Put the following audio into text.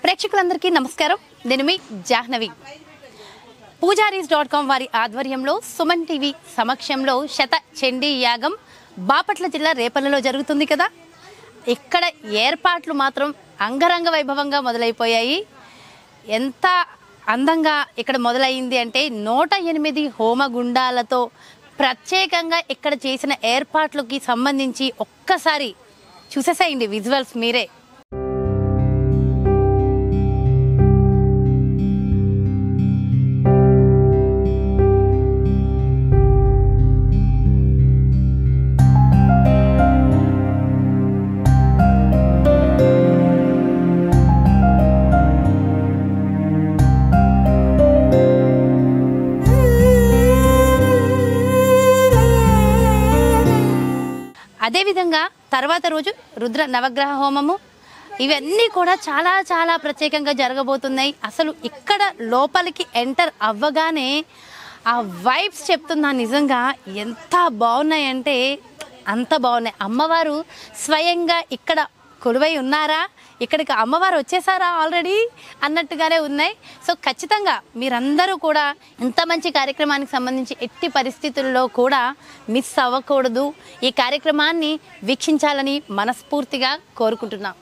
ప్రేక్షకులందరికీ నమస్కారం నేను మీ జాహ్నవి పూజారీస్ డాట్ కామ్ వారి ఆధ్వర్యంలో సుమన్ టీవీ సమక్షంలో శత చండీ యాగం బాపట్ల జిల్లా రేపల్లలో జరుగుతుంది కదా ఇక్కడ ఏర్పాట్లు మాత్రం అంగరంగ వైభవంగా మొదలైపోయాయి ఎంత అందంగా ఇక్కడ మొదలైంది అంటే నూట ఎనిమిది హోమగుండాలతో ప్రత్యేకంగా ఇక్కడ చేసిన ఏర్పాట్లకి సంబంధించి ఒక్కసారి చూసేసేయండి విజువల్స్ మీరే అదేవిధంగా తర్వాత రోజు రుద్ర నవగ్రహ హోమము ఇవన్నీ కూడా చాలా చాలా ప్రత్యేకంగా జరగబోతున్నాయి అసలు ఇక్కడ లోపలికి ఎంటర్ అవ్వగానే ఆ వైబ్స్ చెప్తున్నా నిజంగా ఎంత బాగున్నాయంటే అంత బాగున్నాయి అమ్మవారు స్వయంగా ఇక్కడ కొలువై ఉన్నారా ఇక్కడికి అమ్మవారు వచ్చేసారా ఆల్రెడీ అన్నట్టుగానే ఉన్నాయి సో ఖచ్చితంగా మీరందరూ కూడా ఇంత మంచి కార్యక్రమానికి సంబంధించి ఎట్టి పరిస్థితుల్లో కూడా మిస్ అవ్వకూడదు ఈ కార్యక్రమాన్ని వీక్షించాలని మనస్ఫూర్తిగా కోరుకుంటున్నాం